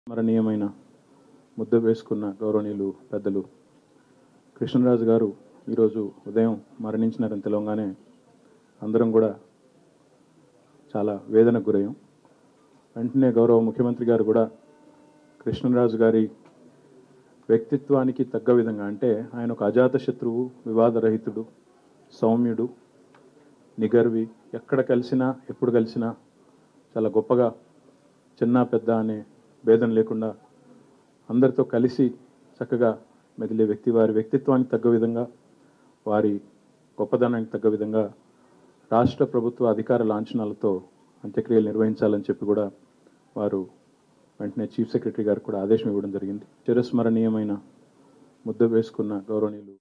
స్మరణీయమైన ముద్ద వేసుకున్న గౌరవనీయులు పెద్దలు కృష్ణరాజు గారు ఈరోజు ఉదయం మరణించినారని తెలవగానే అందరం కూడా చాలా వేదనకు గురయ్యాం వెంటనే గౌరవ ముఖ్యమంత్రి గారు కూడా కృష్ణరాజు గారి వ్యక్తిత్వానికి తగ్గ విధంగా అంటే ఆయన ఒక అజాత శత్రువు వివాదరహితుడు సౌమ్యుడు నిగర్వి ఎక్కడ కలిసినా ఎప్పుడు కలిసినా చాలా గొప్పగా చిన్న పెద్ద అనే భేదం లేకుండా అందరితో కలిసి చక్కగా మెదిలే వ్యక్తి వారి వ్యక్తిత్వానికి తగ్గ విధంగా వారి గొప్పదనానికి తగ్గ విధంగా రాష్ట్ర ప్రభుత్వ అధికార లాంఛనాలతో అంత్యక్రియలు నిర్వహించాలని చెప్పి కూడా వారు వెంటనే చీఫ్ సెక్రటరీ గారు కూడా ఆదేశం ఇవ్వడం జరిగింది చిరస్మరణీయమైన ముద్ద వేసుకున్న గౌరవనీయులు